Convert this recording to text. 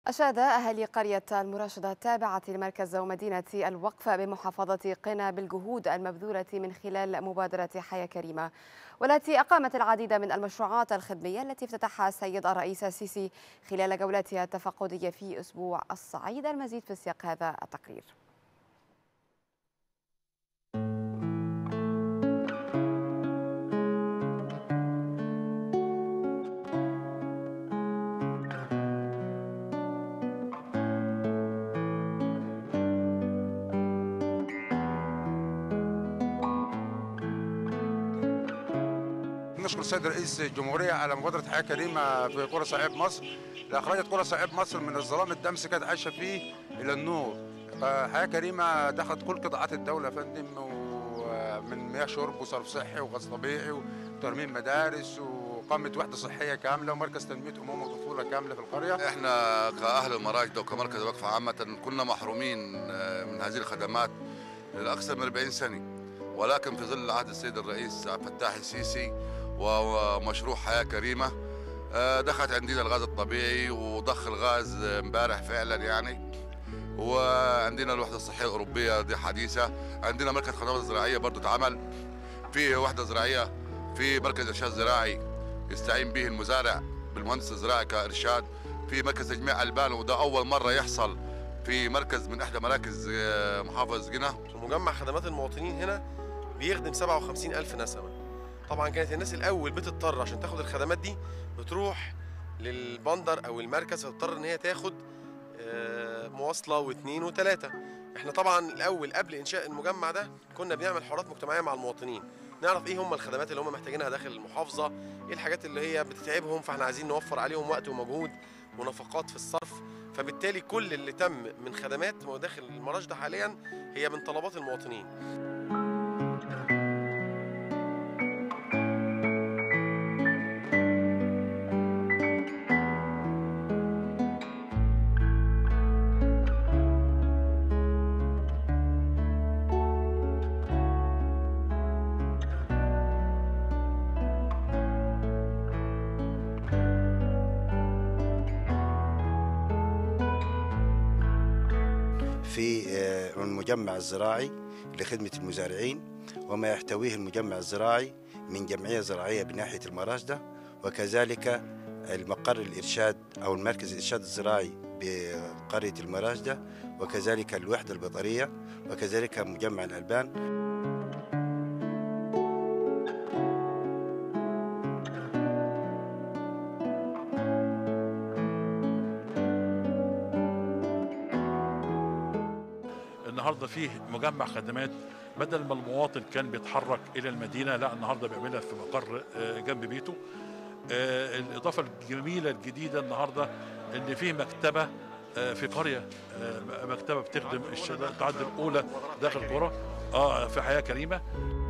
أشاد أهالي قرية المراشدة التابعة لمركز ومدينة الوقف بمحافظة قنا بالجهود المبذولة من خلال مبادرة حياة كريمة والتي أقامت العديد من المشروعات الخدمية التي افتتحها السيد الرئيس السيسي خلال جولتها التفقدية في أسبوع الصعيد المزيد في سياق هذا التقرير نشكر السيد رئيس الجمهورية على مبادرة حياة كريمة في قرى صعيد مصر لأخرجت قرى صعيد مصر من الظلام الدمس كانت عايشة فيه إلى النور حياة كريمة دخلت كل قطاعات الدولة يا فندم ومن مياه شرب وصرف صحي وغاز طبيعي وترميم مدارس وقامت وحدة صحية كاملة ومركز تنمية أمومة وطفولة كاملة في القرية احنا كأهل المراجدة وكمركز وقف عامة كنا محرومين من هذه الخدمات لأكثر من 40 سنة ولكن في ظل عهد السيد الرئيس عبد الفتاح السيسي ومشروع حياة كريمة دخلت عندنا الغاز الطبيعي وضخ الغاز امبارح فعلا يعني وعندنا الوحدة الصحية الأوروبية دي حديثة عندنا مركز خدمات زراعية برضو اتعمل في وحدة زراعية في مركز إرشاد زراعي يستعين به المزارع بالمهندس الزراعي كإرشاد في مركز تجميع ألبان وده أول مرة يحصل في مركز من إحدى مراكز محافظة قنا مجمع خدمات المواطنين هنا بيخدم 57 ألف نسمة طبعا كانت الناس الاول بتضطر عشان تاخد الخدمات دي بتروح للبندر او المركز فتضطر ان هي تاخد مواصله واثنين وثلاثه احنا طبعا الاول قبل انشاء المجمع ده كنا بنعمل حوارات مجتمعيه مع المواطنين نعرف ايه هم الخدمات اللي هم محتاجينها داخل المحافظه ايه الحاجات اللي هي بتتعبهم فاحنا عايزين نوفر عليهم وقت ومجهود ونفقات في الصرف فبالتالي كل اللي تم من خدمات داخل المراج ده حاليا هي من طلبات المواطنين في المجمع الزراعي لخدمة المزارعين وما يحتويه المجمع الزراعي من جمعية زراعية بناحية المراجدة وكذلك المقر الإرشاد أو المركز الإرشاد الزراعي بقرية المراجدة وكذلك الوحدة البطرية وكذلك مجمع الألبان النهارده فيه مجمع خدمات بدل ما المواطن كان بيتحرك الى المدينه لا النهارده بيعملها في مقر جنب بيته الاضافه الجميله الجديده النهارده ان فيه مكتبه في قريه مكتبه بتخدم التعدي الاولى داخل القرى اه في حياه كريمه